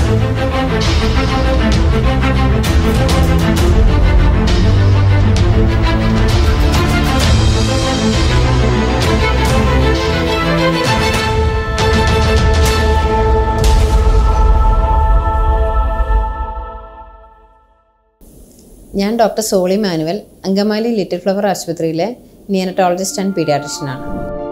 ഞാൻ doctor Soly Manuel Angamaly little flower ആശുപത്രിയിലെ neonatologist and പീഡിയാട്രിഷ്യനാണ്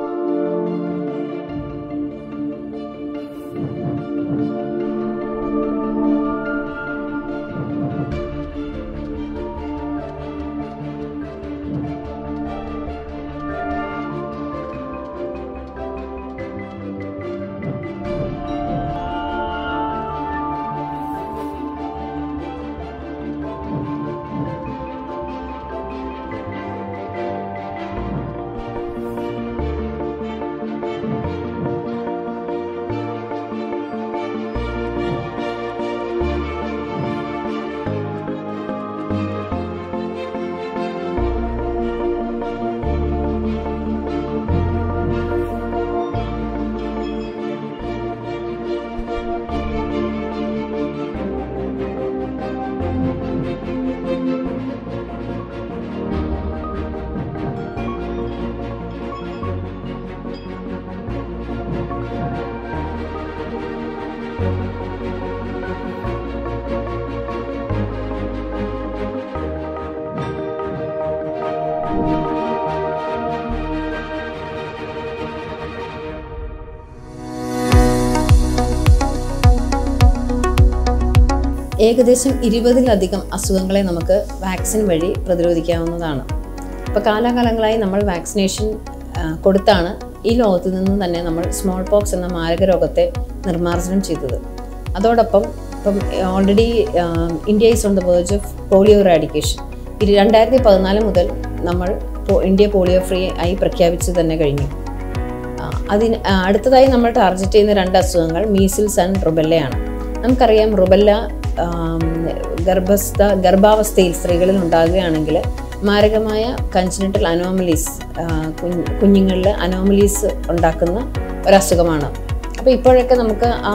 ഏകദേശം ഇരുപതിലധികം അസുഖങ്ങളെ നമുക്ക് വാക്സിൻ വഴി പ്രതിരോധിക്കാവുന്നതാണ് ഇപ്പോൾ കാലാകാലങ്ങളായി നമ്മൾ വാക്സിനേഷൻ ആ, കൊടുത്താണ് ഈ ലോകത്ത് നിന്ന് തന്നെ നമ്മൾ സ്മോൾ പോക്സ് എന്ന മാരക രോഗത്തെ നിർമ്മാർജ്ജനം ചെയ്തത് അതോടൊപ്പം ഇപ്പം already India is on the verge of polio eradication ഇരു രണ്ടായിരത്തി പതിനാല് മുതൽ നമ്മൾ പോ- ഇന്ത്യ പോളിയോ ഫ്രീ ആയി പ്രഖ്യാപിച്ചു തന്നെ കഴിഞ്ഞു ആ, അതിന് ആ, അടുത്തതായി നമ്മൾ ടാർഗറ്റ് ചെയ്യുന്ന രണ്ട് അസുഖങ്ങൾ മീസിൽസ് ആൻഡ് റുബെല്ലയാണ് നമുക്കറിയാം റുബെല്ല ആം, ഗർഭസ്ഥ ഗർഭാവസ്ഥയിൽ സ്ത്രീകളിൽ ഉണ്ടാകുകയാണെങ്കിൽ മാരകമായ കൺജനിറ്റൽ അനോമലീസ് കുഞ്ഞുങ്ങളിൽ അനോമലീസ് ഉണ്ടാക്കുന്ന ഒരസുഖമാണ് അപ്പോൾ ഇപ്പോഴൊക്കെ നമുക്ക് ആ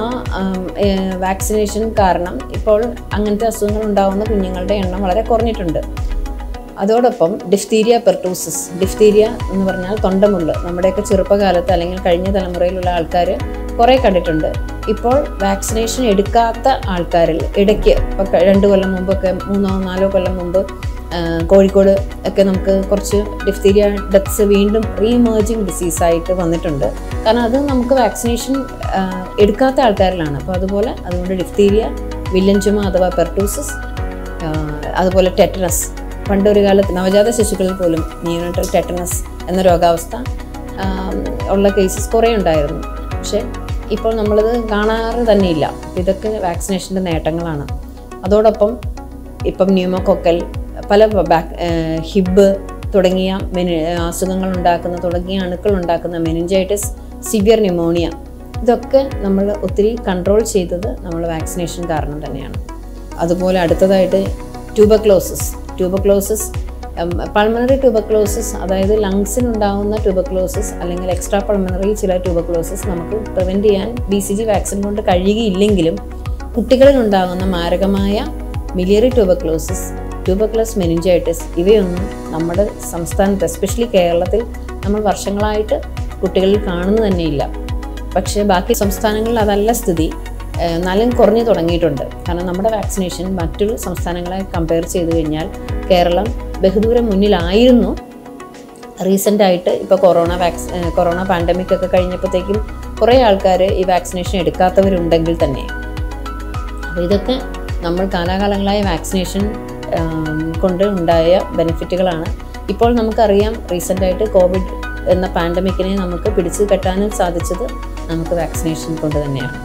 വാക്സിനേഷൻ കാരണം ഇപ്പോൾ അങ്ങനത്തെ അസുഖങ്ങൾ ഉണ്ടാകുന്ന കുഞ്ഞുങ്ങളുടെ എണ്ണം വളരെ കുറഞ്ഞിട്ടുണ്ട് അതോടൊപ്പം ഡിഫ്തീരിയ പെർട്ടൂസിസ് ഡിഫ്തീരിയ എന്ന് പറഞ്ഞാൽ തൊണ്ടമുള്ള് നമ്മുടെയൊക്കെ ചെറുപ്പകാലത്ത് അല്ലെങ്കിൽ കഴിഞ്ഞ തലമുറയിലുള്ള ആൾക്കാർ കുറേ കണ്ടിട്ടുണ്ട് ഇപ്പോൾ വാക്സിനേഷൻ എടുക്കാത്ത ആൾക്കാരിൽ ഇടയ്ക്ക് ഇപ്പോൾ ക- രണ്ട് കൊല്ലം മുമ്പൊക്കെ മൂന്നോ നാലോ കൊല്ലം മുമ്പ് ആ, കോഴിക്കോട് ഒക്കെ നമുക്ക് കുറച്ച് ഡിഫ്തീരിയ ഡെത്ത്സ് വീണ്ടും റീഇമേർജിങ് ഡിസീസായിട്ട് വന്നിട്ടുണ്ട് കാരണം അത് നമുക്ക് വാക്സിനേഷൻ ആ, എടുക്കാത്ത ആൾക്കാരിലാണ് അപ്പോൾ അതുപോലെ അതുകൊണ്ട് ഡിഫ്തീരിയ വില്ലൻ ചുമ അഥവാ പെർട്ടൂസിസ് ആഹ് അതുപോലെ ടെറ്റനസ് പണ്ടൊരു കാലത്ത് നവജാത ശിശുക്കളിൽ പോലും നിയോനറ്റൽ ടെറ്റനസ് എന്ന രോഗാവസ്ഥ ആം, ഉള്ള കേസസ് കുറേ ഉണ്ടായിരുന്നു പക്ഷേ ഇപ്പോൾ നമ്മളത് കാണാറ് തന്നെയില്ല ഇതൊക്കെ വാക്സിനേഷൻ്റെ നേട്ടങ്ങളാണ് അതോടൊപ്പം ഇപ്പം ന്യൂമോകൊക്കൽ പല ബാക് ഹിബ് തുടങ്ങിയ മെനി അസുഖങ്ങൾ ഉണ്ടാക്കുന്ന തുടങ്ങിയ അണുക്കൾ ഉണ്ടാക്കുന്ന മെനിഞ്ചൈറ്റിസ് സിവിയർ ന്യൂമോണിയ ഇതൊക്കെ നമ്മൾ ഒത്തിരി കൺട്രോൾ ചെയ്തത് നമ്മൾ വാക്സിനേഷൻ കാരണം തന്നെയാണ് അതുപോലെ അടുത്തതായിട്ട് ട്യൂബക്ലോസിസ് ട്യൂബക്ലോസിസ് പൾമണറി ട്യൂബക്ലോസിസ് അതായത് ലങ്സിനുണ്ടാകുന്ന ട്യൂബക്ലോസിസ് അല്ലെങ്കിൽ എക്സ്ട്രാ പൾമണറി ചില ട്യൂബക്ലോസിസ് നമുക്ക് പ്രിവെൻറ്റ് ചെയ്യാൻ ബി സി ജി വാക്സിൻ കൊണ്ട് കഴിയുകയില്ലെങ്കിലും കുട്ടികളിൽ ഉണ്ടാകുന്ന മാരകമായ മിലിയറി ട്യൂബക്ലോസിസ് ട്യൂബക്ലോസ് മെനിഞ്ചൈറ്റിസ് ഇവയൊന്നും നമ്മുടെ സംസ്ഥാനത്ത് എസ്പെഷ്യലി കേരളത്തിൽ നമ്മൾ വർഷങ്ങളായിട്ട് കുട്ടികളിൽ കാണുന്നു തന്നെയില്ല പക്ഷേ ബാക്കി സംസ്ഥാനങ്ങളിൽ അതല്ല സ്ഥിതി ഏഹ് എന്നാലും കുറഞ്ഞു തുടങ്ങിയിട്ടുണ്ട് കാരണം നമ്മുടെ വാക്സിനേഷൻ മറ്റൊരു സംസ്ഥാനങ്ങളെ കമ്പയർ ചെയ്ത് കഴിഞ്ഞാൽ കേരളം ബഹുദൂരം മുന്നിലായിരുന്നു റീസെൻ്റ് ആയിട്ട് ഇപ്പോൾ കൊറോണ വാക്സ് ഏഹ് കൊറോണ പാൻഡമിക് ഒക്കെ കഴിഞ്ഞപ്പോഴത്തേക്കും കുറേ ആൾക്കാർ ഈ വാക്സിനേഷൻ എടുക്കാത്തവരുണ്ടെങ്കിൽ തന്നെ അപ്പോൾ ഇതൊക്കെ നമ്മൾ കാലാകാലങ്ങളായ വാക്സിനേഷൻ ആം, കൊണ്ട് ഉണ്ടായ ബെനിഫിറ്റുകളാണ് ഇപ്പോൾ നമുക്കറിയാം റീസെൻ്റായിട്ട് കോവിഡ് എന്ന പാൻഡമിക്കിനെ നമുക്ക് പിടിച്ചു കെട്ടാനും സാധിച്ചത് നമുക്ക് വാക്സിനേഷൻ കൊണ്ട് തന്നെയാണ്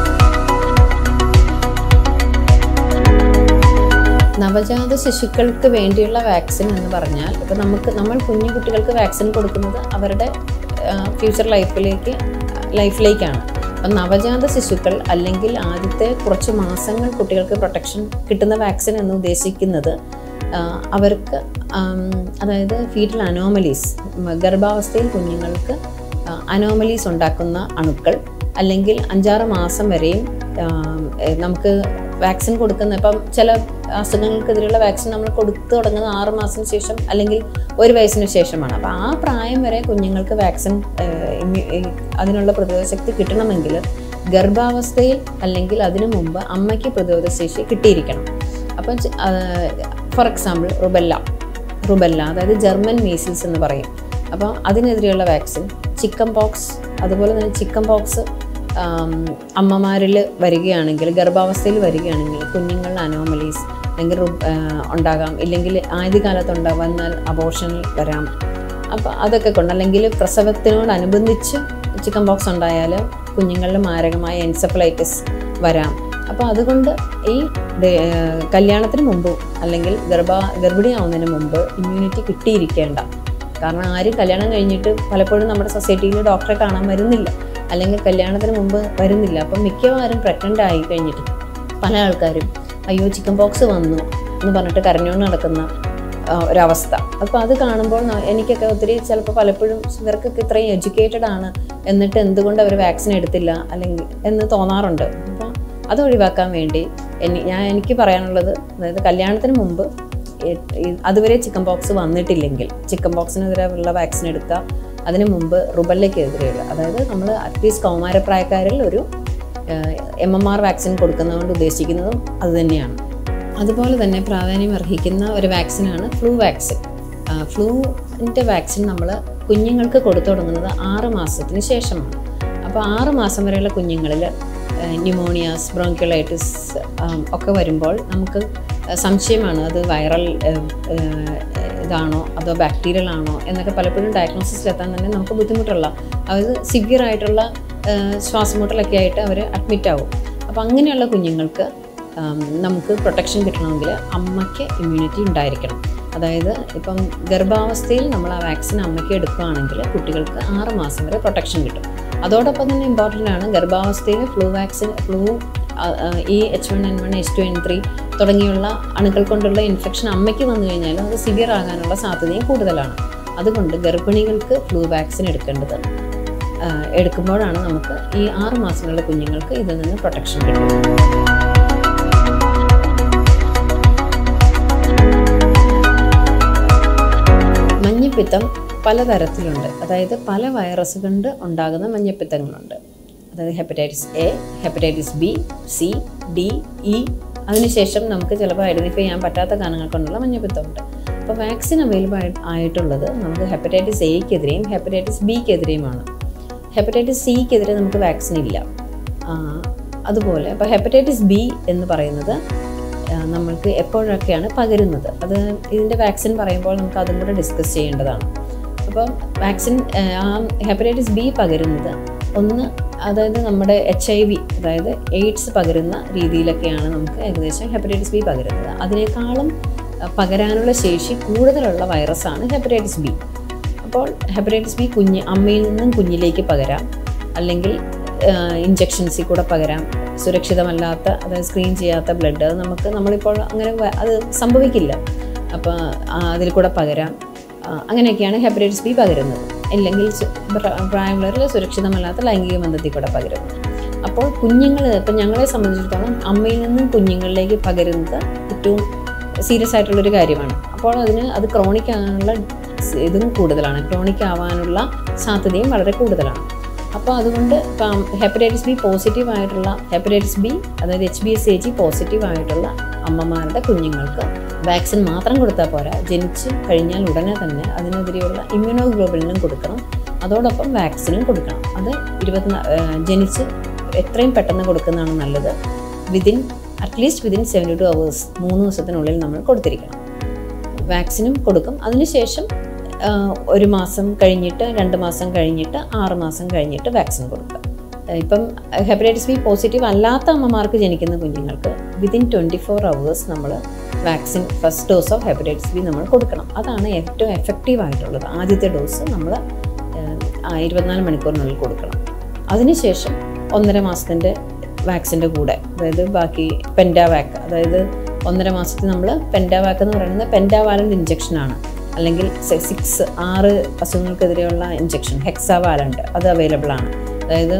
നവജാത ശിശുക്കൾക്ക് വേണ്ടിയുള്ള വാക്സിൻ എന്ന് പറഞ്ഞാൽ ഇപ്പോൾ നമുക്ക് നമ്മൾ കുഞ്ഞു കുട്ടികൾക്ക് വാക്സിൻ കൊടുക്കുന്നത് അവരുടെ ഫ്യൂച്ചർ ലൈഫിലേക്ക് ലൈഫിലേക്കാണ് അപ്പം നവജാത ശിശുക്കൾ അല്ലെങ്കിൽ ആദ്യത്തെ കുറച്ച് മാസങ്ങൾ കുട്ടികൾക്ക് പ്രൊട്ടക്ഷൻ കിട്ടുന്ന വാക്സിൻ എന്ന് ഉദ്ദേശിക്കുന്നത് ആ, അവർക്ക് ആം, അതായത് ഫീറ്റൽ അനോമലീസ് ഗർഭാവസ്ഥയിൽ കുഞ്ഞുങ്ങൾക്ക് അനോമലീസ് ഉണ്ടാക്കുന്ന അണുക്കൾ അല്ലെങ്കിൽ അഞ്ചാറ് മാസം വരെയും ആം, ഏ, നമുക്ക് വാക്സിൻ കൊടുക്കുന്ന ഇപ്പം ചില അസുഖങ്ങൾക്കെതിരെയുള്ള വാക്സിൻ നമ്മൾ കൊടുത്തു തുടങ്ങുന്നത് ആറ് മാസത്തിന് ശേഷം അല്ലെങ്കിൽ ഒരു വയസ്സിന് ശേഷമാണ് അപ്പോൾ ആ പ്രായം വരെ കുഞ്ഞുങ്ങൾക്ക് വാക്സിൻ ഏഹ്, ഇമ്മ്യൂ- ഈ അതിനുള്ള പ്രതിരോധ ശക്തി കിട്ടണമെങ്കിൽ ഗർഭാവസ്ഥയിൽ അല്ലെങ്കിൽ അതിനു മുമ്പ് അമ്മയ്ക്ക് പ്രതിരോധ ശേഷി കിട്ടിയിരിക്കണം അപ്പം ഫോർ എക്സാമ്പിൾ റുബെല്ല റുബെല്ല അതായത് ജർമ്മൻ മീസിൽസ് എന്ന് പറയും അപ്പോൾ അതിനെതിരെയുള്ള വാക്സിൻ ചിക്കൻ പോക്സ് അതുപോലെ തന്നെ ചിക്കൻ പോക്സ് അമ്മമാരിൽ വരികയാണെങ്കിൽ ഗർഭാവസ്ഥയിൽ വരികയാണെങ്കിൽ കുഞ്ഞുങ്ങളിൽ അനോമലീസ് അല്ലെങ്കിൽ റുബ്- ആ, ഉണ്ടാകാം ഇല്ലെങ്കിൽ ആദ്യകാലത്ത് ഉണ്ടാകാം വന്നാൽ അബോർഷനിൽ വരാം അപ്പോൾ അതൊക്കെ കൊണ്ട് അല്ലെങ്കിൽ പ്രസവത്തിനോടനുബന്ധിച്ച് ചിക്കൻ പോക്സ് ഉണ്ടായാൽ കുഞ്ഞുങ്ങളിൽ മാരകമായ എൻസെഫലൈറ്റിസ് വരാം അപ്പോൾ അതുകൊണ്ട് ഈ ഡേ- ആ, കല്യാണത്തിന് മുമ്പ് അല്ലെങ്കിൽ ഗർഭ ഗർഭിണിയാവുന്നതിന് മുമ്പ് ഇമ്മ്യൂണിറ്റി കിട്ടിയിരിക്കേണ്ട കാരണം ആരും കല്യാണം കഴിഞ്ഞിട്ട് പലപ്പോഴും നമ്മുടെ സൊസൈറ്റിയിൽ ഡോക്ടറെ കാണാൻ വരുന്നില്ല അല്ലെങ്കിൽ കല്യാണത്തിന് മുമ്പ് വരുന്നില്ല അപ്പം മിക്കവാറും പ്രഗ്നൻ്റ് ആയി കഴിഞ്ഞിട്ട് പല ആൾക്കാരും അയ്യോ ചിക്കൻ പോക്സ് വന്നു എന്ന് പറഞ്ഞിട്ട് കരഞ്ഞുകൊണ്ട് നടക്കുന്ന ആ, ഒരവസ്ഥ അപ്പോൾ അത് കാണുമ്പോൾ ന- എനിക്കൊക്കെ ഒത്തിരി ചിലപ്പോൾ പലപ്പോഴും ഇവർക്കൊക്കെ ഇത്രയും എഡ്യൂക്കേറ്റഡ് ആണ് എന്നിട്ട് എന്തുകൊണ്ട് അവർ വാക്സിൻ എടുത്തില്ല അല്ലെങ്കിൽ എന്ന് തോന്നാറുണ്ട് അപ്പോൾ അത് ഒഴിവാക്കാൻ വേണ്ടി എനി ഞാൻ എനിക്ക് പറയാനുള്ളത് അതായത് കല്യാണത്തിന് മുമ്പ് എ- ഈ- അതുവരെ ചിക്കൻ പോക്സ് വന്നിട്ടില്ലെങ്കിൽ ചിക്കൻ പോക്സിനെതിരെയുള്ള വാക്സിൻ എടുക്കുക അതിന് മുമ്പ് റുബല്ലയ്ക്കെതിരെയുള്ള അതായത് നമ്മൾ അറ്റ്ലീസ്റ്റ് കൗമാരപ്രായക്കാരിൽ ഒരു എം എം ആർ വാക്സിൻ കൊടുക്കുന്നതുകൊണ്ട് ഉദ്ദേശിക്കുന്നതും അതുതന്നെയാണ് അതുപോലെ തന്നെ പ്രാധാന്യം അർഹിക്കുന്ന ഒരു വാക്സിനാണ് ഫ്ലൂ വാക്സിൻ ഫ്ലൂവിൻ്റെ വാക്സിൻ നമ്മൾ കുഞ്ഞുങ്ങൾക്ക് കൊടുത്തു തുടങ്ങുന്നത് ആറ് മാസത്തിന് ശേഷമാണ് അപ്പോൾ ആറ് മാസം വരെയുള്ള കുഞ്ഞുങ്ങളിൽ ന്യൂമോണിയാസ് ബ്രോങ്കിളൈറ്റിസ് ഒക്കെ വരുമ്പോൾ നമുക്ക് സംശയമാണ് അത് വൈറൽ ഇതാണോ അതോ ബാക്ടീരിയൽ ആണോ എന്നൊക്കെ പലപ്പോഴും ഡയഗ്നോസിസിലെത്താൻ തന്നെ നമുക്ക് ബുദ്ധിമുട്ടുള്ള അതായത് സിവിയർ ആയിട്ടുള്ള ഏഹ്, ശ്വാസമുട്ടലൊക്കെ ആയിട്ട് അവർ അഡ്മിറ്റ് ആവും അപ്പോൾ അങ്ങനെയുള്ള കുഞ്ഞുങ്ങൾക്ക് ആം, നമുക്ക് പ്രൊട്ടക്ഷൻ കിട്ടണമെങ്കിൽ അമ്മയ്ക്ക് ഇമ്മ്യൂണിറ്റി ഉണ്ടായിരിക്കണം അതായത് ഇപ്പം ഗർഭാവസ്ഥയിൽ നമ്മൾ ആ വാക്സിൻ അമ്മയ്ക്ക് എടുക്കുകയാണെങ്കിൽ കുട്ടികൾക്ക് ആറ് മാസം വരെ പ്രൊട്ടക്ഷൻ കിട്ടും അതോടൊപ്പം തന്നെ ഇമ്പോർട്ടൻ്റ് ആണ് ഗർഭാവസ്ഥയിൽ ഫ്ലൂ വാക്സിൻ ഫ്ലൂ ഈ H one N one H two N three തുടങ്ങിയുള്ള അണുക്കൾ കൊണ്ടുള്ള ഇൻഫെക്ഷൻ അമ്മയ്ക്ക് വന്നു കഴിഞ്ഞാൽ അത് സിവിയർ ആകാനുള്ള സാധ്യതയും കൂടുതലാണ് അതുകൊണ്ട് ഗർഭിണികൾക്ക് ഫ്ലൂ വാക്സിൻ എടുക്കേണ്ടത് ആ, എടുക്കുമ്പോഴാണ് നമുക്ക് ഈ ആറ് മാസങ്ങളിലെ കുഞ്ഞുങ്ങൾക്ക് ഇതിൽ നിന്ന് പ്രൊട്ടക്ഷൻ കിട്ടും മഞ്ഞപ്പിത്തം പലതരത്തിലുണ്ട് അതായത് പല വൈറസ് കൊണ്ട് ഉണ്ടാകുന്ന മഞ്ഞപ്പിത്തങ്ങളുണ്ട് അതായത് hepatitis A hepatitis B C D E അതിനുശേഷം നമുക്ക് ചിലപ്പോൾ ഐഡൻറ്റിഫൈ ചെയ്യാൻ പറ്റാത്ത കാരണങ്ങൾ കൊണ്ടുള്ള മഞ്ഞപ്പിത്തമുണ്ട് അപ്പോൾ വാക്സിൻ അവൈലബിൾ ആയിട്ടുള്ളത് നമുക്ക് ഹെപ്പറ്റൈറ്റിസ് എയ്ക്കെതിരെയും ഹെപ്പറ്റൈറ്റിസ് ബിക്കെതിരെയുമാണ് ഹെപ്പറ്റൈറ്റിസ് സിക്കെതിരെ നമുക്ക് വാക്സിൻ ഇല്ല ആ, അതുപോലെ അപ്പോൾ ഹെപ്പറ്റൈറ്റിസ് ബി എന്ന് പറയുന്നത് ആ, നമ്മൾക്ക് എപ്പോഴൊക്കെയാണ് പകരുന്നത് അത് ഇതിൻ്റെ വാക്സിൻ പറയുമ്പോൾ നമുക്ക് അതും കൂടെ ഡിസ്കസ് ചെയ്യേണ്ടതാണ് അപ്പം വാക്സിൻ ആ ഹെപ്പറ്റൈറ്റിസ് ബി പകരുന്നത് ഒന്ന് അതായത് നമ്മുടെ എച്ച് ഐ വി അതായത് എയ്ഡ്സ് പകരുന്ന രീതിയിലൊക്കെയാണ് നമുക്ക് ഏകദേശം ഹെപ്പറ്റൈറ്റിസ് ബി പകരുന്നത് അതിനേക്കാളും ആ, പകരാനുള്ള ശേഷി കൂടുതലുള്ള വൈറസാണ് ഹെപ്പറ്റൈറ്റിസ് ബി അപ്പോൾ ഹെപ്പറ്റൈറ്റിസ് ബി കുഞ്ഞ് അമ്മയിൽ നിന്നും കുഞ്ഞിലേക്ക് പകരാം അല്ലെങ്കിൽ ഇഞ്ചക്ഷൻസിൽ കൂടെ പകരാം സുരക്ഷിതമല്ലാത്ത അതായത് സ്ക്രീൻ ചെയ്യാത്ത ബ്ലഡ് അത് നമുക്ക് നമ്മളിപ്പോൾ അങ്ങനെ വ- അത് സംഭവിക്കില്ല അപ്പോൾ അതിൽ കൂടെ പകരാം ആ, അങ്ങനെയൊക്കെയാണ് ഹെപ്പറ്റൈറ്റിസ് ബി പകരുന്നത് അല്ലെങ്കിൽ സു- പ്ര- പ്രായമുള്ളവരിൽ സുരക്ഷിതമല്ലാത്ത ലൈംഗിക ബന്ധത്തിൽ കൂടെ പകരുന്നത് അപ്പോൾ കുഞ്ഞുങ്ങൾ ഇപ്പം ഞങ്ങളെ സംബന്ധിച്ചിടത്തോളം അമ്മയിൽ നിന്നും കുഞ്ഞുങ്ങളിലേക്ക് പകരുന്നത് ഏറ്റവും സീരിയസ് ആയിട്ടുള്ളൊരു കാര്യമാണ് അപ്പോൾ അതിന് അത് ക്രോണിക് ആകാനുള്ള സ് ഇതും കൂടുതലാണ് ക്രോണിക് ആവാനുള്ള സാധ്യതയും വളരെ കൂടുതലാണ് അപ്പോൾ അതുകൊണ്ട് ഇപ്പം ഹെപ്പറ്റൈറ്റിസ് ബി പോസിറ്റീവ് ആയിട്ടുള്ള ഹെപ്പറ്റൈറ്റിസ് ബി അതായത് H B S A G positive ആയിട്ടുള്ള അമ്മമാരുടെ കുഞ്ഞുങ്ങൾക്ക് വാക്സിൻ മാത്രം കൊടുത്താൽ പോരാ ജനിച്ച് കഴിഞ്ഞാൽ ഉടനെ തന്നെ അതിനെതിരെയുള്ള ഇമ്മ്യൂണോഗ്ലോബിനും കൊടുക്കണം അതോടൊപ്പം വാക്സിനും കൊടുക്കണം അത് ഇരുപത്തിനാ ഏഹ് ജനിച്ച് എത്രയും പെട്ടെന്ന് കൊടുക്കുന്നതാണ് നല്ലത് within at least within seventy two hours മൂന്ന് ദിവസത്തിനുള്ളിൽ നമ്മൾ കൊടുത്തിരിക്കണം വാക്സിനും കൊടുക്കും അതിനുശേഷം ആ, ഒരു മാസം കഴിഞ്ഞിട്ട് രണ്ട് മാസം കഴിഞ്ഞിട്ട് ആറ് മാസം കഴിഞ്ഞിട്ട് വാക്സിൻ കൊടുക്കുക ഇപ്പം ഹെപ്പറ്റൈറ്റിസ് ബി പോസിറ്റീവ് അല്ലാത്ത അമ്മമാർക്ക് ജനിക്കുന്ന കുഞ്ഞുങ്ങൾക്ക് വിതിൻ ട്വൻറ്റി ഫോർ അവേഴ്സ് നമ്മൾ vaccine first dose of hepatitis B നമ്മൾ കൊടുക്കണം അതാണ് ഏറ്റവും എഫക്റ്റീവ് ആയിട്ടുള്ളത് ആദ്യത്തെ ഡോസ് നമ്മൾ ഇരുപത്തിനാല് മണിക്കൂറിനുള്ളിൽ കൊടുക്കണം അതിനുശേഷം ഒന്നര മാസത്തിൻ്റെ വാക്സിൻ്റെ കൂടെ അതായത് ബാക്കി പെൻഡാവാക്ക് അതായത് ഒന്നര മാസത്തിൽ നമ്മൾ പെൻഡാവാക്ക് എന്ന് പറയുന്നത് പെൻഡാവാലൻ്റ് ഇഞ്ചക്ഷനാണ് അല്ലെങ്കിൽ സിക്സ് ആറ് അസുഖങ്ങൾക്കെതിരെയുള്ള ഇഞ്ചക്ഷൻ ഹെക്സാവാലൻ്റ് അത് അവൈലബിൾ ആണ് അതായത്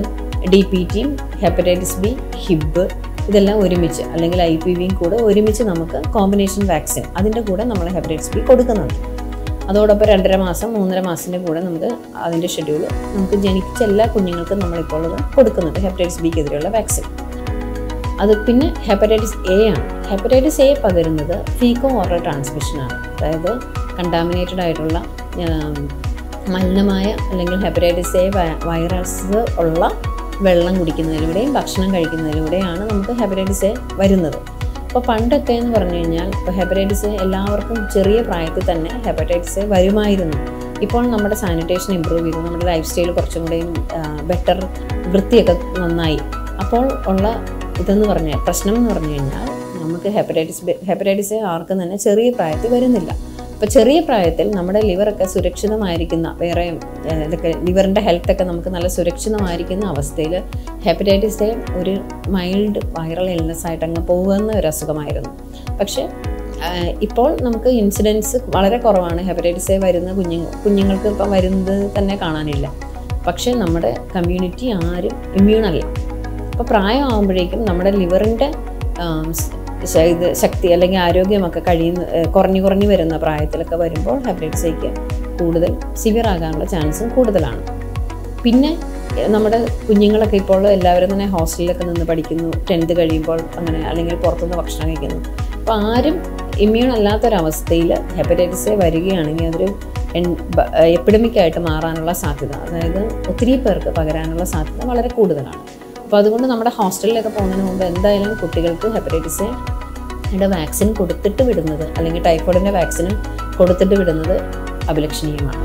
ഡി പി ടിയും ഹെപ്പറ്റൈറ്റിസ് ബി ഹിബ് ഇതെല്ലാം ഒരുമിച്ച് അല്ലെങ്കിൽ ഐ പി വിയും കൂടെ ഒരുമിച്ച് നമുക്ക് കോമ്പിനേഷൻ വാക്സിൻ അതിൻ്റെ കൂടെ നമ്മൾ ഹെപ്പറ്റൈറ്റിസ് ബി കൊടുക്കുന്നുണ്ട് അതോടൊപ്പം രണ്ടര മാസം മൂന്നര മാസത്തിൻ്റെ കൂടെ നമുക്ക് അതിൻ്റെ ഷെഡ്യൂൾ നമുക്ക് ജനിച്ച എല്ലാ കുഞ്ഞുങ്ങൾക്കും നമ്മളിപ്പോൾ ഉള്ളത് കൊടുക്കുന്നുണ്ട് ഹെപ്പറ്റൈറ്റിസ് ബിക്കെതിരെയുള്ള വാക്സിൻ അത് പിന്നെ ഹെപ്പറ്റൈറ്റിസ് എ ആണ് ഹെപ്പറ്റൈറ്റിസ് എ പകരുന്നത് ഫീക്കോ ഓറൽ ട്രാൻസ്മിഷനാണ് അതായത് കണ്ടാമിനേറ്റഡ് ആയിട്ടുള്ള ആം, മലിനമായ അല്ലെങ്കിൽ ഹെപ്പറ്റൈറ്റിസ് എ വൈറസ് ഉള്ള വെള്ളം കുടിക്കുന്നതിലൂടെയും ഭക്ഷണം കഴിക്കുന്നതിലൂടെയാണ് നമുക്ക് ഹെപ്പറ്റൈറ്റിസ് എ വരുന്നത് അപ്പോൾ പണ്ടൊക്കെ എന്ന് പറഞ്ഞു കഴിഞ്ഞാൽ ഇപ്പോൾ ഹെപ്പറ്റൈറ്റിസ് എ എല്ലാവർക്കും ചെറിയ പ്രായത്തിൽ തന്നെ ഹെപ്പറ്റൈറ്റിസ് എ വരുമായിരുന്നു ഇപ്പോൾ നമ്മുടെ സാനിറ്റേഷൻ ഇമ്പ്രൂവ് ചെയ്തു നമ്മുടെ ലൈഫ് സ്റ്റൈൽ കുറച്ചും കൂടെയും ബെറ്റർ വൃത്തിയൊക്കെ നന്നായി അപ്പോൾ ഉള്ള ഇതെന്ന് പറഞ്ഞാൽ പ്രശ്നം എന്ന് പറഞ്ഞു കഴിഞ്ഞാൽ നമുക്ക് ഹെപ്പറ്റൈറ്റിസ് ബി- ഹെപ്പറ്റൈറ്റിസ് എ ആർക്കും തന്നെ ചെറിയ പ്രായത്തിൽ വരുന്നില്ല അപ്പോൾ ചെറിയ പ്രായത്തിൽ നമ്മുടെ ലിവറൊക്കെ സുരക്ഷിതമായിരിക്കുന്ന വേറെ ഏഹ്, ഇതൊക്കെ ലിവറിൻ്റെ ഹെൽത്തൊക്കെ നമുക്ക് നല്ല സുരക്ഷിതമായിരിക്കുന്ന അവസ്ഥയിൽ ഹെപ്പറ്റൈറ്റിസ് എ ഒരു മൈൽഡ് വൈറൽ ഇൽനെസ് ആയിട്ട് അങ്ങ് പോകുന്ന ഒരു അസുഖമായിരുന്നു പക്ഷേ ആഹ്, ഇപ്പോൾ നമുക്ക് ഇൻസിഡൻസ് വളരെ കുറവാണ് ഹെപ്പറ്റൈറ്റിസ് എ വരുന്ന കുഞ്ഞുങ്ങൾ കുഞ്ഞുങ്ങൾക്ക് ഇപ്പം വരുന്നത് തന്നെ കാണാനില്ല പക്ഷേ നമ്മുടെ കമ്മ്യൂണിറ്റി ആരും ഇമ്മ്യൂൺ അല്ല അപ്പോൾ പ്രായമാകുമ്പോഴേക്കും നമ്മുടെ ലിവറിൻ്റെ ഇത് ശക്തി അല്ലെങ്കിൽ ആരോഗ്യമൊക്കെ കഴിയുന്ന ഏഹ് കുറഞ്ഞു കുറഞ്ഞു വരുന്ന പ്രായത്തിലൊക്കെ വരുമ്പോൾ ഹെപ്പറ്റൈറ്റിസ് എക്ക് കൂടുതൽ സിവിയർ ആകാനുള്ള ചാൻസും കൂടുതലാണ് പിന്നെ ഏഹ് നമ്മുടെ കുഞ്ഞുങ്ങളൊക്കെ ഇപ്പോൾ എല്ലാവരും തന്നെ ഹോസ്റ്റലിലൊക്കെ നിന്ന് പഠിക്കുന്നു ടെൻത്ത് കഴിയുമ്പോൾ അങ്ങനെ അല്ലെങ്കിൽ പുറത്തുനിന്ന് ഭക്ഷണം കഴിക്കുന്നു അപ്പോൾ ആരും ഇമ്മ്യൂൺ അല്ലാത്തൊരവസ്ഥയിൽ ഹെപ്പറ്റൈറ്റിസ് എ വരികയാണെങ്കിൽ അതൊരു എപ്പിഡമിക്കായിട്ട് മാറാനുള്ള സാധ്യത അതായത് ഒത്തിരി പേർക്ക് പകരാനുള്ള സാധ്യത വളരെ കൂടുതലാണ് അപ്പോൾ അതുകൊണ്ട് നമ്മുടെ ഹോസ്റ്റലിലൊക്കെ പോകുന്നതിന് മുമ്പ് എന്തായാലും കുട്ടികൾക്ക് ഹെപ്പറ്റൈറ്റിസ് എയുടെ വാക്സിൻ കൊടുത്തിട്ട് വിടുന്നത് അല്ലെങ്കിൽ ടൈഫോയിഡിൻ്റെ വാക്സിനും കൊടുത്തിട്ട് വിടുന്നത് അഭിലഷണീയമാണ്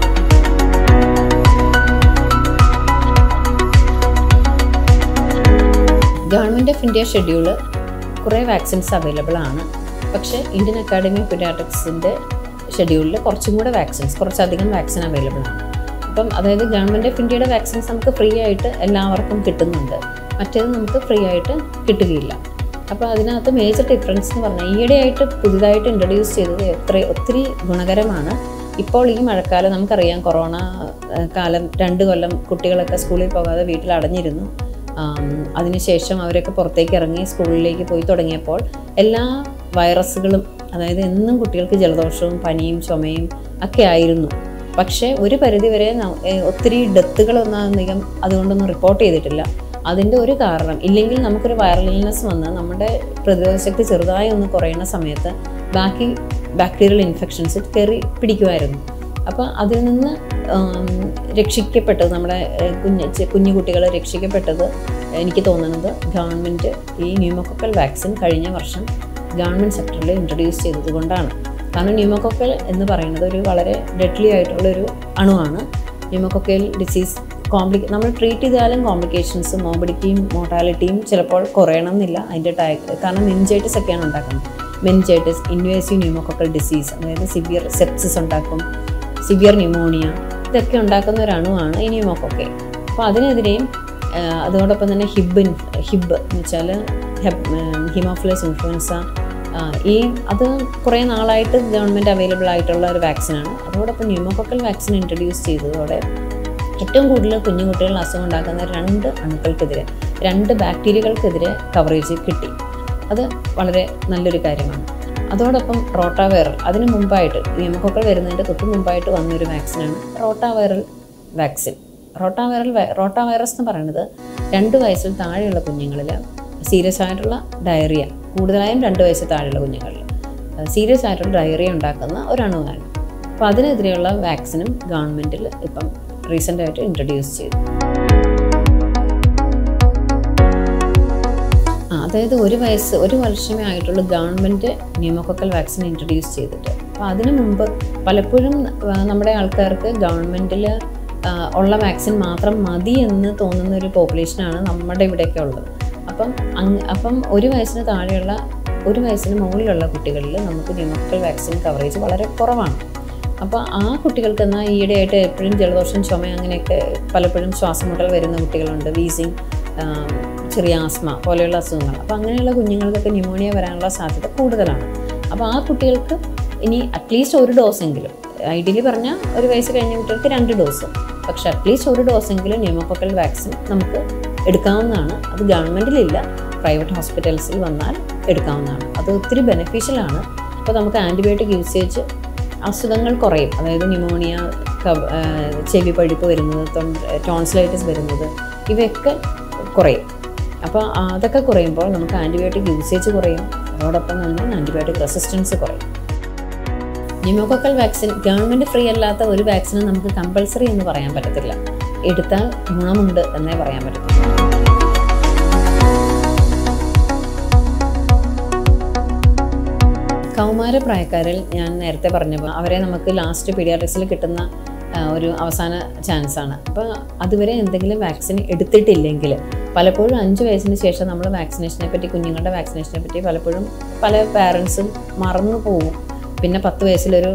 ഗവൺമെൻറ് ഓഫ് ഇന്ത്യ ഷെഡ്യൂള് കുറേ വാക്സിൻസ് അവൈലബിൾ ആണ് പക്ഷേ ഇന്ത്യൻ അക്കാഡമി ഓഫ് പീഡിയാട്രിക്സിൻ്റെ ഷെഡ്യൂളിൽ കുറച്ചും കൂടെ വാക്സിൻസ് കുറച്ചധികം വാക്സിൻ അവൈലബിൾ ആണ് അപ്പം അതായത് ഗവൺമെൻറ് ഓഫ് ഇന്ത്യയുടെ വാക്സിൻസ് നമുക്ക് ഫ്രീ ആയിട്ട് എല്ലാവർക്കും കിട്ടുന്നുണ്ട് മറ്റേത് നമുക്ക് ഫ്രീ ആയിട്ട് കിട്ടുകയില്ല അപ്പോൾ അതിനകത്ത് മേജർ ഡിഫറൻസ് എന്ന് പറഞ്ഞാൽ ഈയിടെയായിട്ട് പുതുതായിട്ട് ഇൻട്രൊഡ്യൂസ് ചെയ്തത് എത്ര ഒത്തിരി ഗുണകരമാണ് ഇപ്പോൾ ഈ മഴക്കാലം നമുക്കറിയാം കൊറോണ ഏഹ്, കാലം രണ്ട് കൊല്ലം കുട്ടികളൊക്കെ സ്കൂളിൽ പോകാതെ വീട്ടിൽ അടഞ്ഞിരുന്നു ആം, അതിനുശേഷം അവരൊക്കെ പുറത്തേക്ക് ഇറങ്ങി സ്കൂളിലേക്ക് പോയി തുടങ്ങിയപ്പോൾ എല്ലാ വൈറസുകളും അതായത് എന്നും കുട്ടികൾക്ക് ജലദോഷവും പനിയും ചുമയും ഒക്കെ ആയിരുന്നു പക്ഷേ ഒരു പരിധിവരെ ന- ഏഹ് ഒത്തിരി ഡെത്തുകളൊന്നും അധികം അതുകൊണ്ടൊന്നും റിപ്പോർട്ട് ചെയ്തിട്ടില്ല അതിൻ്റെ ഒരു കാരണം ഇല്ലെങ്കിൽ നമുക്കൊരു വൈറൽ ഇൽനെസ് വന്ന് നമ്മുടെ പ്രതിരോധശക്തി ചെറുതായി ഒന്ന് കുറയുന്ന സമയത്ത് ബാക്കി ബാക്ടീരിയൽ ഇൻഫെക്ഷൻസ് കയറി പിടിക്കുമായിരുന്നു അപ്പോൾ അതിൽ നിന്ന് ആം, രക്ഷിക്കപ്പെട്ടത് നമ്മുടെ ഏഹ്, കുഞ്ഞ് ചെ- കുഞ്ഞു കുട്ടികൾ രക്ഷിക്കപ്പെട്ടത് എനിക്ക് തോന്നുന്നത് ഗവൺമെൻറ് ഈ ന്യൂമോക്കോക്കൽ വാക്സിൻ കഴിഞ്ഞ വർഷം ഗവൺമെൻറ് സെക്ടറിൽ ഇൻട്രൊഡ്യൂസ് ചെയ്തത് കൊണ്ടാണ് കാരണം ന്യൂമോക്കോക്കൽ എന്ന് പറയുന്നത് ഒരു വളരെ ഡെഡ്ലി ആയിട്ടുള്ളൊരു അണുവാണ് ന്യൂമോക്കോക്കൽ ഡിസീസ് കോംപ്ലിക്കേ നമ്മൾ ട്രീറ്റ് ചെയ്താലും കോംപ്ലിക്കേഷൻസും മോബിഡിറ്റിയും മോർട്ടാലിറ്റിയും ചിലപ്പോൾ കുറയണം എന്നില്ല അതിൻ്റെ ടൈ കാരണം മെനിഞ്ചൈറ്റിസ് ഒക്കെയാണ് ഉണ്ടാക്കുന്നത് മെനിഞ്ചൈറ്റിസ് ഇൻവേസീവ് ന്യൂമോക്കോക്കൽ ഡിസീസ് അതായത് സിവിയർ സെപ്സിസ് ഉണ്ടാക്കും സിവിയർ ന്യൂമോണിയ ഇതൊക്കെ ഉണ്ടാക്കുന്ന ഒരു അണുവാണ് ഈ ന്യൂമോക്കോക്കെ അപ്പോൾ അതിനെതിരെയും ആ, അതോടൊപ്പം തന്നെ ഹിബ് ഇൻ ഹിബ് എന്ന് വെച്ചാൽ ഹിമോഫിലസ് ഇൻഫ്ലുവൻസ ഈ അത് കുറേ നാളായിട്ട് ഗവൺമെൻറ് അവൈലബിൾ ആയിട്ടുള്ള ഒരു വാക്സിനാണ് അതോടൊപ്പം ന്യൂമോക്കോക്കൽ വാക്സിൻ ഇൻട്രൊഡ്യൂസ് ചെയ്തതോടെ ഏറ്റവും കൂടുതൽ കുഞ്ഞു കുട്ടികളിൽ അസുഖം ഉണ്ടാക്കുന്ന രണ്ട് അണുക്കൾക്കെതിരെ രണ്ട് ബാക്ടീരിയകൾക്കെതിരെ കവറേജ് കിട്ടി അത് വളരെ നല്ലൊരു കാര്യമാണ് അതോടൊപ്പം റോട്ടാവൈറൽ അതിന് മുമ്പായിട്ട് ന്യൂമോക്കോക്കൽ വരുന്നതിൻ്റെ തൊട്ട് മുമ്പായിട്ട് വന്നൊരു വാക്സിനാണ് rotaviral vaccine rotaviral rota virus എന്ന് പറയുന്നത് രണ്ട് വയസ്സിൽ താഴെയുള്ള കുഞ്ഞുങ്ങളിൽ സീരിയസ് ആയിട്ടുള്ള ഡയറിയ കൂടുതലായും രണ്ട് വയസ്സിൽ താഴെയുള്ള കുഞ്ഞുങ്ങളിൽ സീരിയസ് ആയിട്ടുള്ള ഡയറിയ ഉണ്ടാക്കുന്ന ഒരു അണുവാണ് അപ്പോൾ അതിനെതിരെയുള്ള വാക്സിനും ഗവൺമെൻറ്റിൽ ഇപ്പം റീസെൻ്റായിട്ട് ഇൻട്രൊഡ്യൂസ് ചെയ്തു ആ, അതായത് ഒരു വയസ്സ് ഒരു വർഷമേ ആയിട്ടുള്ള ഗവൺമെൻറ് ന്യൂമോക്കോക്കൽ വാക്സിൻ ഇൻട്രൊഡ്യൂസ് ചെയ്തിട്ട് അപ്പോൾ അതിനു മുമ്പ് പലപ്പോഴും ആ, നമ്മുടെ ആൾക്കാർക്ക് ഗവൺമെൻറ്റിൽ ഉള്ള വാക്സിൻ മാത്രം മതി എന്ന് തോന്നുന്ന ഒരു പോപ്പുലേഷനാണ് നമ്മുടെ ഇവിടെയൊക്കെ ഉള്ളത് അപ്പം അങ് അപ്പം ഒരു വയസ്സിന് താഴെയുള്ള ഒരു വയസ്സിന് മുകളിലുള്ള കുട്ടികളിൽ നമുക്ക് ന്യൂമോക്കോക്കൽ വാക്സിൻ കവറേജ് വളരെ കുറവാണ് അപ്പോൾ ആ കുട്ടികൾക്ക് എന്നാൽ ഈയിടെയായിട്ട് എപ്പോഴും ജലദോഷം ചുമ അങ്ങനെയൊക്കെ പലപ്പോഴും ശ്വാസം മുട്ടൽ വരുന്ന കുട്ടികളുണ്ട് വീസിങ് ചെറിയ ആസ്മ പോലെയുള്ള അസുഖങ്ങൾ അപ്പോൾ അങ്ങനെയുള്ള കുഞ്ഞുങ്ങൾക്കൊക്കെ ന്യൂമോണിയ വരാനുള്ള സാധ്യത കൂടുതലാണ് അപ്പോൾ ആ കുട്ടികൾക്ക് ഇനി അറ്റ്ലീസ്റ്റ് ഒരു ഡോസെങ്കിലും ഐഡിയലി പറഞ്ഞാൽ ഒരു വയസ്സ് കഴിഞ്ഞ കുട്ടികൾക്ക് രണ്ട് ഡോസ് പക്ഷെ അറ്റ്ലീസ്റ്റ് ഒരു ഡോസെങ്കിലും ന്യൂമോക്കോക്കൽ വാക്സിൻ നമുക്ക് എടുക്കാവുന്നതാണ് അത് ഗവൺമെൻറ്റിലില്ല പ്രൈവറ്റ് ഹോസ്പിറ്റൽസിൽ വന്നാൽ എടുക്കാവുന്നതാണ് അത് ഒത്തിരി ബെനിഫിഷ്യലാണ് അപ്പോൾ നമുക്ക് ആൻറ്റിബയോട്ടിക് യൂസേജ് അസുഖങ്ങൾ കുറയും അതായത് ന്യൂമോണിയ കബ- ആ, ചെവി പഴുപ്പ് വരുന്നത് ടോൺസിലൈറ്റിസ് വരുന്നത് ഇവയൊക്കെ കുറയും അപ്പോൾ അതൊക്കെ കുറയുമ്പോൾ നമുക്ക് ആൻറ്റിബയോട്ടിക് യൂസേജ് കുറയും അതോടൊപ്പം തന്നെ ആൻറ്റിബയോട്ടിക് റെസിസ്റ്റൻസ് കുറയും ന്യൂമോക്കോക്കൽ വാക്സിൻ ഗവൺമെൻറ് ഫ്രീ അല്ലാത്ത ഒരു വാക്സിനും നമുക്ക് കമ്പൾസറി എന്ന് പറയാൻ പറ്റത്തില്ല എടുത്താൽ ഗുണമുണ്ട് എന്നേ പറയാൻ പറ്റത്തില്ല കൗമാരപ്രായക്കാരിൽ ഞാൻ നേരത്തെ പറഞ്ഞപ്പോൾ അവരെ നമുക്ക് ലാസ്റ്റ് പീഡിയാട്രിക്സിൽ കിട്ടുന്ന ആ, ഒരു അവസാന ചാൻസ് ആണ് അപ്പോൾ അതുവരെ എന്തെങ്കിലും വാക്സിൻ എടുത്തിട്ടില്ലെങ്കിൽ പലപ്പോഴും അഞ്ച് വയസ്സിന് ശേഷം നമ്മൾ വാക്സിനേഷനെ പറ്റി കുഞ്ഞുങ്ങളുടെ വാക്സിനേഷനെ പറ്റി പലപ്പോഴും പല പാരൻസും മറന്നു പോകും പിന്നെ പത്ത് വയസ്സിലൊരു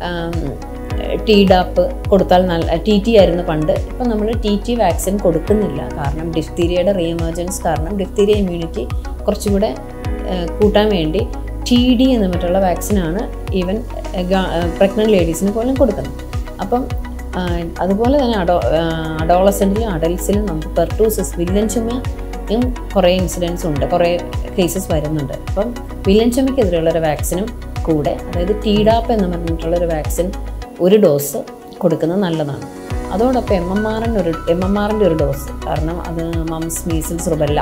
ടി ഡാപ്പ് കൊടുത്താൽ നല്ല ടി ടി ആയിരുന്നു പണ്ട് ഇപ്പം നമ്മൾ ടി ടി വാക്സിൻ കൊടുക്കുന്നില്ല കാരണം ഡിഫ്തീരിയയുടെ റീഎമർജൻസ് കാരണം ഡിഫ്തീരിയ ഇമ്മ്യൂണിറ്റി കുറച്ചുകൂടെ ആ, കൂട്ടാൻ വേണ്ടി ടി ഡി എന്ന് മറ്റുള്ള വാക്സിനാണ് ഈവൻ പ്രഗ്നൻറ്റ് ലേഡീസിന് പോലും കൊടുക്കുന്നത് അപ്പം ആ, അതുപോലെ തന്നെ അഡോ അഡോളസെൻറ്റിലും അഡൽസിലും നമുക്ക് പെർട്ടൂസിസ് വില്ലൻ ചുമയും കുറേ ഇൻസിഡൻസ് ഉണ്ട് കുറേ കേസസ് വരുന്നുണ്ട് അപ്പം വില്ലൻ ചുമയ്ക്കെതിരെയുള്ള ഒരു വാക്സിനും കൂടെ അതായത് ടീഡാപ്പ് എന്ന് പറഞ്ഞിട്ടുള്ളൊരു വാക്സിൻ ഒരു ഡോസ് കൊടുക്കുന്നത് നല്ലതാണ് അതോടൊപ്പം എം എം ആറിൻ്റെ ഒരു എം എം ആറിൻ്റെ ഒരു ഡോസ് കാരണം അത് മംസ് മീസിൽസ് റുബല്ല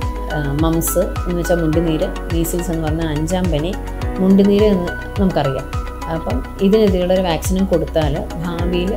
മംസ് എന്ന് വെച്ചാൽ മുണ്ടുനീര് മീസിൽസ് എന്ന് പറഞ്ഞാൽ അഞ്ചാം പനി മുണ്ടുനീര് എന്ന് നമുക്കറിയാം അപ്പം ഇതിനെതിരെയുള്ള ഒരു വാക്സിനും കൊടുത്താൽ ഭാവിയിൽ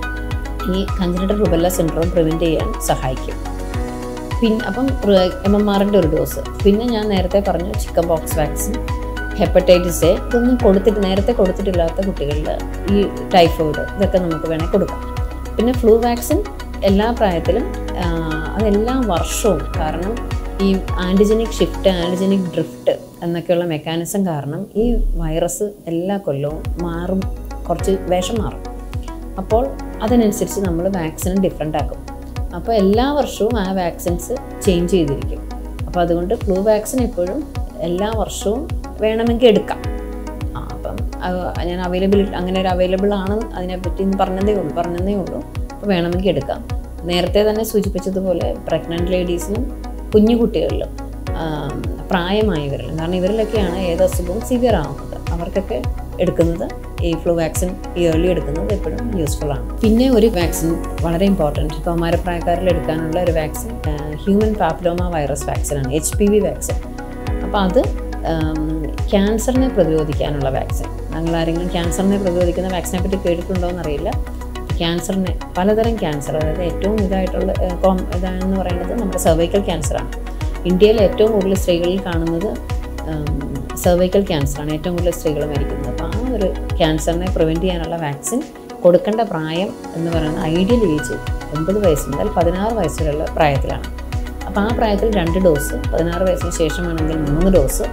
ഈ കഞ്ചനറ്റൽ റുബല്ല സിൻഡ്രോം പ്രിവെൻറ്റ് ചെയ്യാൻ സഹായിക്കും പിന്നെ അപ്പം എം എം ആറിൻ്റെ ഒരു ഡോസ് പിന്നെ ഞാൻ നേരത്തെ പറഞ്ഞു chicken pox vaccine hepatitis A ഇതൊന്നും കൊടുത്തിട്ട് നേരത്തെ കൊടുത്തിട്ടില്ലാത്ത കുട്ടികളിൽ ഈ ടൈഫോയിഡ് ഇതൊക്കെ നമുക്ക് വേണേൽ കൊടുക്കാം പിന്നെ ഫ്ലൂ വാക്സിൻ എല്ലാ പ്രായത്തിലും ആ, അതെല്ലാ വർഷവും കാരണം ഈ ആൻറ്റിജനിക് ഷിഫ്റ്റ് ആൻറ്റിജനിക് ഡ്രിഫ്റ്റ് എന്നൊക്കെയുള്ള മെക്കാനിസം കാരണം ഈ വൈറസ് എല്ലാ കൊല്ലവും മാറും കുറച്ച് വേഷം മാറും അപ്പോൾ അതിനനുസരിച്ച് നമ്മൾ വാക്സിനും ഡിഫറെൻ്റ് ആക്കും അപ്പോൾ എല്ലാ വർഷവും ആ വാക്സിൻസ് ചേഞ്ച് ചെയ്തിരിക്കും അപ്പോൾ അതുകൊണ്ട് ഫ്ലൂ വാക്സിൻ എപ്പോഴും എല്ലാ വർഷവും വേണമെങ്കിൽ എടുക്കാം ആ, അപ്പം അത് ഞാൻ അവൈലബിൾ അങ്ങനെ ഒരു അവൈലബിൾ ആണ് അതിനെപ്പറ്റി ഇന്ന് പറഞ്ഞതേ ഉള്ളൂ പറഞ്ഞതേ ഉള്ളൂ അപ്പോൾ വേണമെങ്കിൽ എടുക്കാം നേരത്തെ തന്നെ സൂചിപ്പിച്ചതുപോലെ പ്രഗ്നൻറ്റ് ലേഡീസിനും കുഞ്ഞു കുട്ടികളിലും ആം, പ്രായമായവരിലും കാരണം ഇവരിലൊക്കെയാണ് ഏത് അസുഖവും സിവിയർ ആവുന്നത് അവർക്കൊക്കെ എടുക്കുന്നത് ഈ ഫ്ലൂ വാക്സിൻ ഇയർലി എടുക്കുന്നത് എപ്പോഴും യൂസ്ഫുൾ ആണ് പിന്നെ ഒരു വാക്സിൻ വളരെ ഇമ്പോർട്ടൻറ്റ് കൗമാരപ്രായക്കാരിൽ എടുക്കാനുള്ള ഒരു വാക്സിൻ ഹ്യൂമൻ പാപ്പിലോമ വൈറസ് വാക്സിനാണ് എച്ച് പി വി വാക്സിൻ അപ്പോൾ അത് ക്യാൻസറിനെ പ്രതിരോധിക്കാനുള്ള വാക്സിൻ നിങ്ങൾ ആരെങ്കിലും ക്യാൻസറിനെ പ്രതിരോധിക്കുന്ന വാക്സിനെ പറ്റി കേട്ടിട്ടുണ്ടോ എന്നറിയില്ല ക്യാൻസറിനെ പലതരം ക്യാൻസർ അതായത് ഏറ്റവും ഇതായിട്ടുള്ള ഏഹ്, കോം ഇതാണെന്ന് പറയുന്നത് നമ്മുടെ സെർവൈക്കൽ ക്യാൻസറാണ് ഇന്ത്യയിൽ ഏറ്റവും കൂടുതൽ സ്ത്രീകളിൽ കാണുന്നത് സെർവൈക്കൽ ക്യാൻസറാണ് ഏറ്റവും കൂടുതൽ സ്ത്രീകൾ മരിക്കുന്നത് അപ്പോൾ ആ ഒരു ക്യാൻസറിനെ പ്രിവെൻറ്റ് ചെയ്യാനുള്ള വാക്സിൻ കൊടുക്കേണ്ട പ്രായം എന്ന് പറയുന്നത് ഐഡിയൽ ഏജ് ഒമ്പത് വയസ്സ് മുതൽ പതിനാറ് വയസ്സ് വരെയുള്ള പ്രായത്തിലാണ് അപ്പോൾ ആ പ്രായത്തിൽ രണ്ട് ഡോസ് പതിനാറ് വയസ്സിന് ശേഷമാണെങ്കിൽ മൂന്ന് ഡോസ്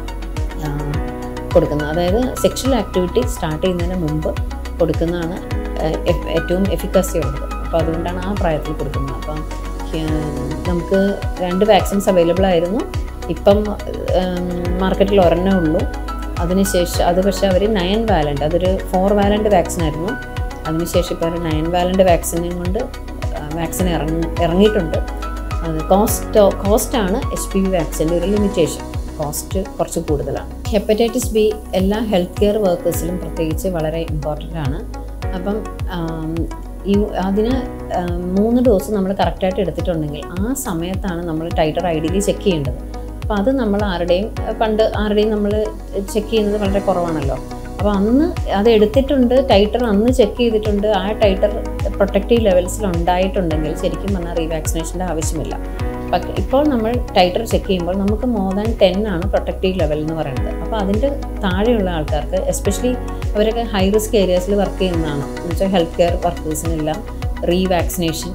ആ, കൊടുക്കുന്നത് അതായത് സെക്ഷൽ ആക്ടിവിറ്റി സ്റ്റാർട്ട് ചെയ്യുന്നതിന് മുമ്പ് കൊടുക്കുന്നതാണ് ആ, എഫ്- ഏറ്റവും എഫിക്കസി ഉള്ളത് അപ്പോൾ അതുകൊണ്ടാണ് ആ പ്രായത്തിൽ കൊടുക്കുന്നത് അപ്പം ആ, നമുക്ക് രണ്ട് വാക്സിൻസ് അവൈലബിൾ ആയിരുന്നു ഇപ്പം മാർക്കറ്റിൽ ഒരെണ്ണേ ഉള്ളൂ അതിനുശേഷം അത് പക്ഷേ അവർ നയൻ വാലൻ്റ് അതൊരു ഫോർ വാലൻ്റ് വാക്സിൻ ആയിരുന്നു അതിനുശേഷം ഇപ്പോൾ ഒരു നയൻ വാലൻ്റ് വാക്സിനും കൊണ്ട് വാക്സിൻ ഇറങ്ങി ഇറങ്ങിയിട്ടുണ്ട് അത് കോസ്റ്റ് കോസ്റ്റാണ് എച്ച് പി വി വാക്സിൻ്റെ ഒരു ലിമിറ്റേഷൻ കോസ്റ്റ് കുറച്ച് കൂടുതലാണ് ഹെപ്പറ്റൈറ്റിസ് ബി എല്ലാ ഹെൽത്ത് കെയർ വർക്കേഴ്സിലും പ്രത്യേകിച്ച് വളരെ ഇമ്പോർട്ടൻ്റ് ആണ് അപ്പം ആം, ഈ അതിന് ആം, മൂന്ന് ഡോസ് നമ്മൾ കറക്റ്റായിട്ട് എടുത്തിട്ടുണ്ടെങ്കിൽ ആ സമയത്താണ് നമ്മൾ ടൈറ്റർ ഐഡിയലി ചെക്ക് ചെയ്യേണ്ടത് അപ്പോൾ അത് നമ്മൾ ആരുടെയും അഹ് പണ്ട് ആരുടെയും നമ്മൾ ചെക്ക് ചെയ്യുന്നത് വളരെ കുറവാണല്ലോ അപ്പോൾ അന്ന് അത് എടുത്തിട്ടുണ്ട് ടൈറ്റർ അന്ന് ചെക്ക് ചെയ്തിട്ടുണ്ട് ആ ടൈറ്റർ പ്രൊട്ടക്റ്റീവ് ലെവൽസിൽ ഉണ്ടായിട്ടുണ്ടെങ്കിൽ ശരിക്കും പറഞ്ഞാൽ റീവാക്സിനേഷൻ്റെ ആവശ്യമില്ല പക്ഷേ ഇപ്പോൾ നമ്മൾ ടൈറ്റർ ചെക്ക് ചെയ്യുമ്പോൾ നമുക്ക് മോർ ദാൻ ടെൻ ആണ് പ്രൊട്ടക്റ്റീവ് ലെവൽ എന്ന് പറയുന്നത് അപ്പോൾ അതിൻ്റെ താഴെയുള്ള ആൾക്കാർക്ക് എസ്പെഷ്യലി അവരൊക്കെ ഹൈ റിസ്ക് ഏരിയാസിൽ വർക്ക് ചെയ്യുന്നതാണ് എന്ന് വെച്ചാൽ ഹെൽത്ത് കെയർ വർക്കേഴ്സിനെല്ലാം റീവാക്സിനേഷൻ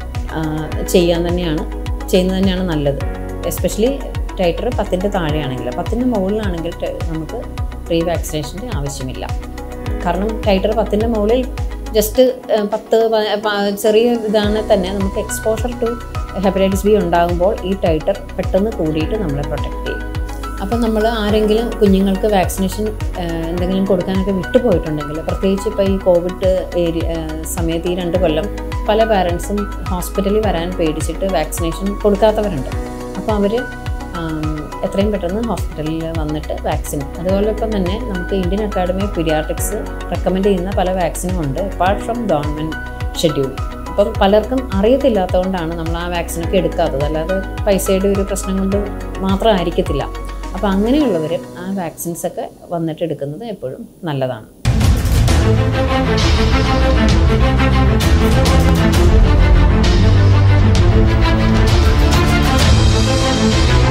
ചെയ്യാൻ തന്നെയാണ് ചെയ്യുന്നത് തന്നെയാണ് നല്ലത് എസ്പെഷ്യലി ടൈറ്റർ പത്തിൻ്റെ താഴെയാണെങ്കിൽ പത്തിൻ്റെ മുകളിലാണെങ്കിൽ ടെ- നമുക്ക് പ്രീ വാക്സിനേഷൻ്റെ ആവശ്യമില്ല കാരണം ടൈറ്റർ പത്തിൻ്റെ മുകളിൽ ജസ്റ്റ് പത്ത് പ- പ- ചെറിയ ഇതാണ് തന്നെ നമുക്ക് എക്സ്പോഷർ ടു ഹെപ്പറ്റൈറ്റിസ് ബി ഉണ്ടാകുമ്പോൾ ഈ ടൈറ്റർ പെട്ടെന്ന് കൂടിയിട്ട് നമ്മളെ പ്രൊട്ടക്റ്റ് ചെയ്യും അപ്പം നമ്മൾ ആരെങ്കിലും കുഞ്ഞുങ്ങൾക്ക് വാക്സിനേഷൻ എന്തെങ്കിലും കൊടുക്കാനൊക്കെ വിട്ടുപോയിട്ടുണ്ടെങ്കിൽ പ്രത്യേകിച്ച് ഇപ്പോൾ ഈ കോവിഡ് ഏരിയ സമയത്ത് ഈ രണ്ട് കൊല്ലം പല പാരൻസും ഹോസ്പിറ്റലിൽ വരാൻ പേടിച്ചിട്ട് വാക്സിനേഷൻ കൊടുക്കാത്തവരുണ്ട് അപ്പോൾ അവർ എത്രയും പെട്ടെന്ന് ഹോസ്പിറ്റലിൽ വന്നിട്ട് വാക്സിൻ അതുപോലെ ഇപ്പം തന്നെ നമുക്ക് Indian academy of paediatrics recommend ചെയ്യുന്ന പല വാക്സിനും ഉണ്ട് അപ്പാർട്ട് ഫ്രം ഗവൺമെൻറ് ഷെഡ്യൂൾ അപ്പം പലർക്കും അറിയത്തില്ലാത്തതുകൊണ്ടാണ് നമ്മൾ ആ വാക്സിനൊക്കെ എടുക്കാത്തത് അല്ലാതെ പൈസയുടെ ഒരു പ്രശ്നം കൊണ്ട് മാത്രമായിരിക്കത്തില്ല അപ്പോൾ അങ്ങനെയുള്ളവർ ആ വാക്സിൻസ് ഒക്കെ വന്നിട്ട് എടുക്കുന്നത് എപ്പോഴും നല്ലതാണ് Thank you.